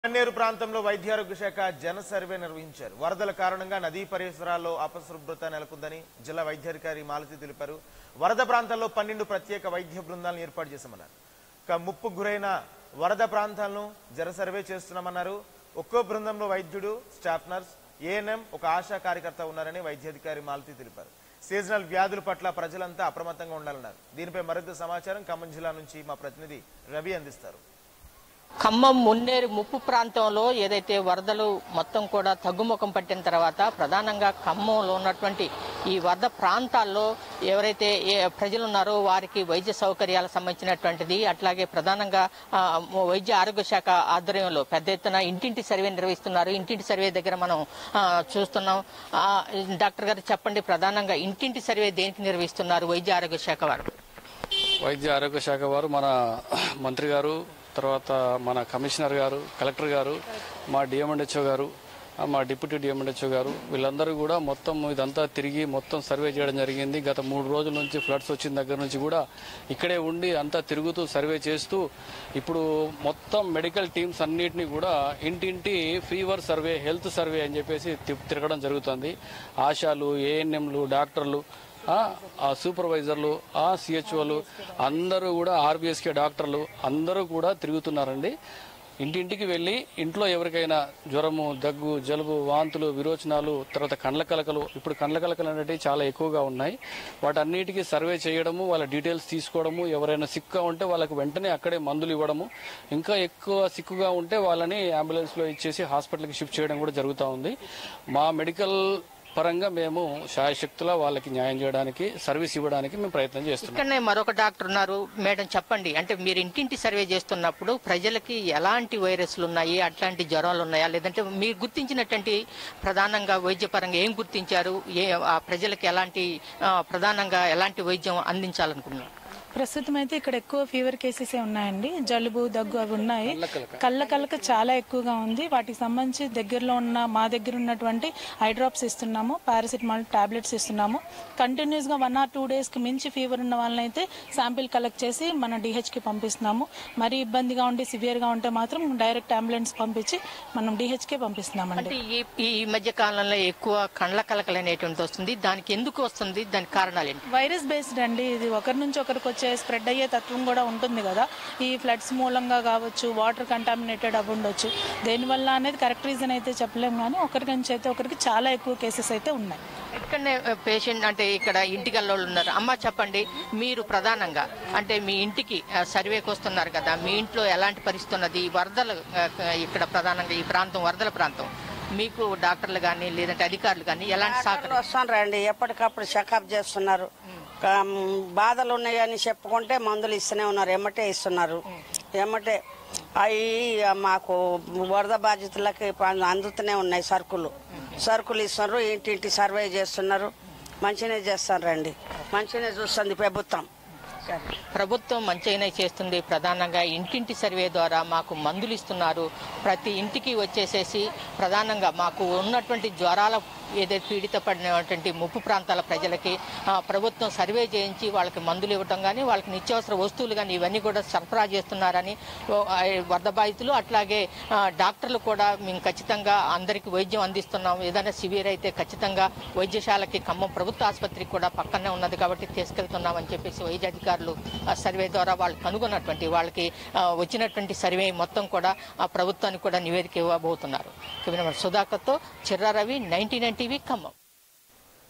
కన్నేరు ప్రాంతంలో వైద్యారోగ్య శాఖ జన సర్వే నిర్వహించారు వరదల కారణంగా నదీ పరిసరాల్లో అపశుభ్రత నెలకొందని జిల్లా వైద్యాధికారి మాలతి తెలిపారు వరద ప్రాంతాల్లో పన్నెండు ప్రత్యేక వైద్య బృందాలను ఏర్పాటు చేశామన్నారు ఇక ముప్పు గురైన వరద ప్రాంతాలను జన సర్వే చేస్తున్నామన్నారు ఒక్కో బృందంలో వైద్యుడు స్టాఫ్ నర్స్ ఏఎన్ఎం ఒక ఆశా కార్యకర్త ఉన్నారని వైద్యాధికారి మాలతి తెలిపారు సీజనల్ వ్యాధుల పట్ల ప్రజలంతా అప్రమత్తంగా ఉండాలన్నారు దీనిపై మరింత సమాచారం ఖమ్మం జిల్లా నుంచి మా ప్రతినిధి రవి అందిస్తారు ఖమ్మం మున్నేరు ముప్పు ప్రాంతంలో ఏదైతే వరదలు మొత్తం కూడా తగ్గుముఖం పట్టిన తర్వాత ప్రధానంగా ఖమ్మంలో ఉన్నటువంటి ఈ వరద ప్రాంతాల్లో ఎవరైతే ఏ ప్రజలు ఉన్నారో వారికి వైద్య సౌకర్యాలకు సంబంధించినటువంటిది అట్లాగే ప్రధానంగా ఆ, వైద్య ఆరోగ్య శాఖ ఆధ్వర్యంలో పెద్ద ఎత్తున ఇంటింటి సర్వే నిర్వహిస్తున్నారు ఇంటింటి సర్వే దగ్గర మనం ఆ, చూస్తున్నాం ఆ, డాక్టర్ గారు చెప్పండి ప్రధానంగా ఇంటింటి సర్వే దేనికి నిర్వహిస్తున్నారు వైద్య ఆరోగ్య శాఖ వారు వైద్య ఆరోగ్య శాఖ వారు మన మంత్రి గారు తర్వాత మన కమిషనర్ గారు కలెక్టర్ గారు మా డిఎంఎండ్హెచ్ఓ గారు ఆ, మా డిప్యూటీ డిఎంఎండ్హెచ్ఓ గారు వీళ్ళందరూ కూడా మొత్తం ఇదంతా తిరిగి మొత్తం సర్వే చేయడం జరిగింది గత మూడు రోజుల నుంచి ఫ్లడ్స్ వచ్చిన దగ్గర నుంచి కూడా ఇక్కడే ఉండి అంతా తిరుగుతూ సర్వే చేస్తూ ఇప్పుడు మొత్తం మెడికల్ టీమ్స్ అన్నిటినీ కూడా ఇంటింటి ఫీవర్ సర్వే హెల్త్ సర్వే అని చెప్పేసి తి- తిరగడం జరుగుతుంది ఆశాలు ఏఎన్ఎంలు డాక్టర్లు ఆ ఆ సూపర్వైజర్లు ఆ సిహెచ్ఓలు అందరూ కూడా ఆర్బీఎస్కే డాక్టర్లు అందరూ కూడా తిరుగుతున్నారండి ఇంటింటికి వెళ్ళి ఇంట్లో ఎవరికైనా జ్వరము దగ్గు జలుబు వాంతులు విరోచనాలు తర్వాత కండ్ల కలకలు ఇప్పుడు కండ్ల కలకలు అనేటివి చాలా ఎక్కువగా ఉన్నాయి వాటన్నిటికీ సర్వే చేయడము వాళ్ళ డీటెయిల్స్ తీసుకోవడము ఎవరైనా సిక్గా ఉంటే వాళ్ళకి వెంటనే అక్కడే మందులు ఇవ్వడము ఇంకా ఎక్కువ సిక్కుగా ఉంటే వాళ్ళని అంబులెన్స్లో ఇచ్చేసి హాస్పిటల్కి షిఫ్ట్ చేయడం కూడా జరుగుతూ ఉంది మా మెడికల్ పరంగా మేము శాయశక్తులా వాళ్ళకి న్యాయం చేయడానికి సర్వీస్ ఇవ్వడానికి మేము ప్రయత్నం చేస్తున్నాం ఇక్కడనే మరొక డాక్టర్ ఉన్నారు మేడం చెప్పండి అంటే మీరు ఇంటింటి సర్వే చేస్తున్నప్పుడు ప్రజలకి ఎలాంటి వైరస్లు ఉన్నాయి అట్లాంటి జ్వరాలు ఉన్నాయా లేదంటే మీరు గుర్తించినటువంటి ప్రధానంగా వైద్యపరంగా ఏం గుర్తించారు ఏ ఆ ప్రజలకి ఎలాంటి ఆ, ప్రధానంగా ఎలాంటి వైద్యం అందించాలనుకున్నారు ప్రస్తుతం అయితే ఇక్కడ ఎక్కువ ఫీవర్ కేసెస్ ఉన్నాయండి జలుబు దగ్గు అవి ఉన్నాయి కళ్ళ కలక చాలా ఎక్కువగా ఉంది వాటికి సంబంధించి దగ్గరలో ఉన్న మా దగ్గర ఉన్నటువంటి ఐ డ్రాప్స్ ఇస్తున్నాము పారాసిటమాల్ టాబ్లెట్స్ ఇస్తున్నాము కంటిన్యూస్ గా వన్ ఆర్ టూ డేస్ కి మించి ఫీవర్ ఉన్న వాళ్ళని అయితే శాంపిల్ కలెక్ట్ చేసి మన డిహెచ్ కి పంపిస్తున్నాము మరి ఇబ్బందిగా ఉండి సివియర్ గా ఉంటే మాత్రం డైరెక్ట్ అంబులెన్స్ పంపించి మనం డిహెచ్ కే పంపిస్తున్నామండి అంటే ఈ ఈ మధ్య కాలంలో ఎక్కువ కండ్ల కలకలు అనేటువంటి వస్తుంది దానికి ఎందుకు వస్తుంది దానికి కారణాలు ఏంటి వైరస్ బేస్డ్ అండి ఇది ఒకరి నుంచి ఒకరికి వచ్చే స్ప్రెడ్ అయ్యే తత్వం కూడా ఉంటుంది కదా ఈ ఫ్లడ్స్ మూలంగా కావచ్చు వాటర్ కంటామినేటెడ్ అవి ఉండొచ్చు దేనివల్ల అనేది కరెక్ట్ రీజన్ అయితే చెప్పలేము కానీ ఒకరికి నుంచి అయితే ఒకరికి చాలా ఎక్కువ కేసెస్ అయితే ఉన్నాయి ఇక్కడనే పేషెంట్ అంటే ఇక్కడ ఇంటికి వాళ్ళు ఉన్నారు అమ్మ చెప్పండి మీరు ప్రధానంగా అంటే మీ ఇంటికి ఆ, సర్వేకి వస్తున్నారు కదా మీ ఇంట్లో ఎలాంటి పరిస్థితి ఉన్నది ఈ వరదలు ఆ, ఇక్కడ ప్రధానంగా ఈ ప్రాంతం వరదల ప్రాంతం మీకు డాక్టర్లు కానీ లేదంటే అధికారులు కానీ ఎలాంటి సహకారం వస్తారండి ఎప్పటికప్పుడు చెకప్ చేస్తున్నారు కా- బాధలు ఉన్నాయని చెప్పుకుంటే మందులు ఇస్తూనే ఉన్నారు ఎమ్మటే ఇస్తున్నారు ఎమ్మటే అవి మాకు వరద బాధితులకి ప- అందుతూనే ఉన్నాయి సరుకులు సరుకులు ఇస్తున్నారు ఇంటింటి సర్వే చేస్తున్నారు మంచిగానే చేస్తారండి మంచిగానే చూస్తుంది ప్రభుత్వం ప్రభుత్వం మంచిగానే చేస్తుంది ప్రధానంగా ఇంటింటి సర్వే ద్వారా మాకు మందులు ఇస్తున్నారు ప్రతి ఇంటికి వచ్చేసేసి ప్రధానంగా మాకు ఉన్నటువంటి జ్వరాల ఏదైతే పీడిత పడినటువంటి ముప్పు ప్రాంతాల ప్రజలకి ఆ, ప్రభుత్వం సర్వే చేయించి వాళ్ళకి మందులు ఇవ్వటం కానీ వాళ్ళకి నిత్యావసర వస్తువులు కానీ ఇవన్నీ కూడా సరఫరా చేస్తున్నారని ఓ, ఆ, వరద బాధితులు అట్లాగే ఆ, డాక్టర్లు కూడా మేము ఖచ్చితంగా అందరికీ వైద్యం అందిస్తున్నాం ఏదైనా సివియర్ అయితే ఖచ్చితంగా వైద్యశాలకి ఖమ్మం ప్రభుత్వ ఆసుపత్రికి కూడా పక్కనే ఉన్నది కాబట్టి తీసుకెళ్తున్నామని చెప్పేసి వైద్య అధికారులు ఆ సర్వే ద్వారా వాళ్ళు కనుగొన్నటువంటి వాళ్ళకి ఆ, వచ్చినటువంటి సర్వే మొత్తం కూడా ఆ ప్రభుత్వానికి కూడా నివేదిక ఇవ్వబోతున్నారు కెమెరామెన్ సుధాకర్తో Chirra Ravi ninety nine TV Khammam